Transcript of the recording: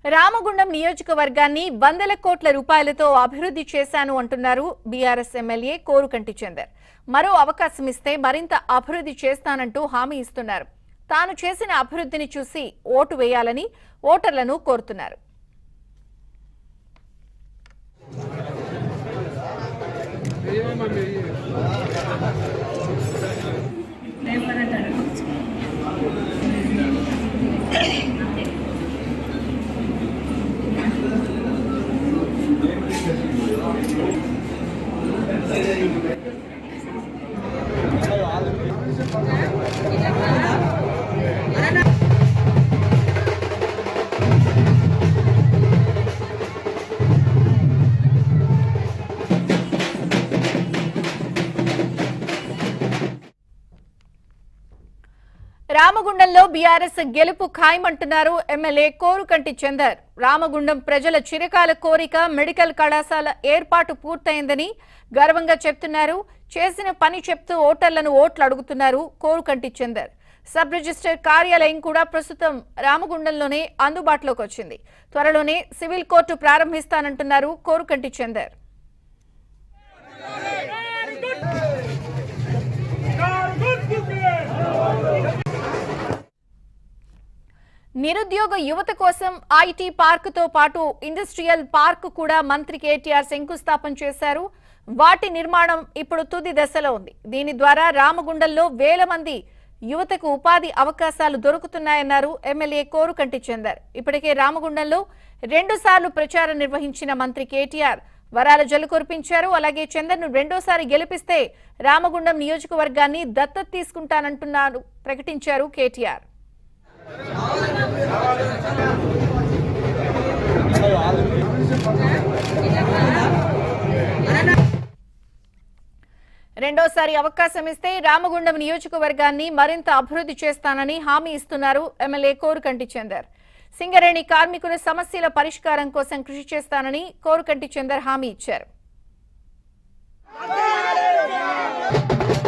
రామగుండం నియోజకవర్గాన్ని వందల కోట్ల రూపాయలతో అభివృద్ధి చేశాను అంటున్నారు బీఆర్ఎస్ ఎమ్మెల్యే కోరుకంటి చందర్ మరో అవకాశం ఇస్తే మరింత అభివృద్ధి చేస్తానంటూ హామీ ఇస్తున్నారు తాను చేసిన అభివృద్ధిని చూసి ఓటు వేయాలని ఓటర్లను కోరుతున్నారు రామగుండంలో బీఆర్ఎస్ గెలుపు ఖాయమంటున్నారు ఎమ్మెల్యే కోరుకంటి చందర్ రామగుండం ప్రజల చిరకాల కోరిక మెడికల్ కళాశాల ఏర్పాటు పూర్తయిందని గర్వంగా చెప్తున్నారు చేసిన పని చెప్తూ ఓటర్లను ఓట్లు అడుగుతున్నారు కోరుకంటి చందర్ సబ్ రిజిస్టర్ కార్యాలయం కూడా ప్రస్తుతం రామగుండంలోనే అందుబాటులోకి వచ్చింది త్వరలోనే సివిల్ కోర్టు ప్రారంభిస్తానంటున్నారు కోరుకంటి చందర్ నిరుద్యోగ యువత కోసం ఐటీ పార్క్ తో పాటు ఇండస్ట్రియల్ పార్క్ కూడా మంత్రి కేటీఆర్ శంకుస్థాపన చేశారు వాటి నిర్మాణం ఇప్పుడు తుది దశలో ఉంది దీని ద్వారా రామగుండంలో వేల మంది యువతకు ఉపాధి అవకాశాలు దొరుకుతున్నాయన్నారు ఎమ్మెల్యే కోరుకంటి చందర్ ఇప్పటికే రామగుండంలో రెండు సార్లు ప్రచారం నిర్వహించిన మంత్రి కేటీఆర్ వరాల జల్లు కురిపించారు అలాగే చందర్ను రెండోసారి గెలిపిస్తే రామగుండం నియోజకవర్గాన్ని దత్తత తీసుకుంటానంటున్నారు ప్రకటించారు కేటీఆర్ రెండోసారి అవకాశం ఇస్తే రామగుండం నియోజకవర్గాన్ని మరింత అభివృద్ధి చేస్తానని హామీ ఇస్తున్నారు ఎమ్మెల్యే కోరుకంటి చందర్ సింగరేణి కార్మికుల సమస్యల పరిష్కారం కోసం కృషి చేస్తానని కోరుకంటి చందర్ హామీ ఇచ్చారు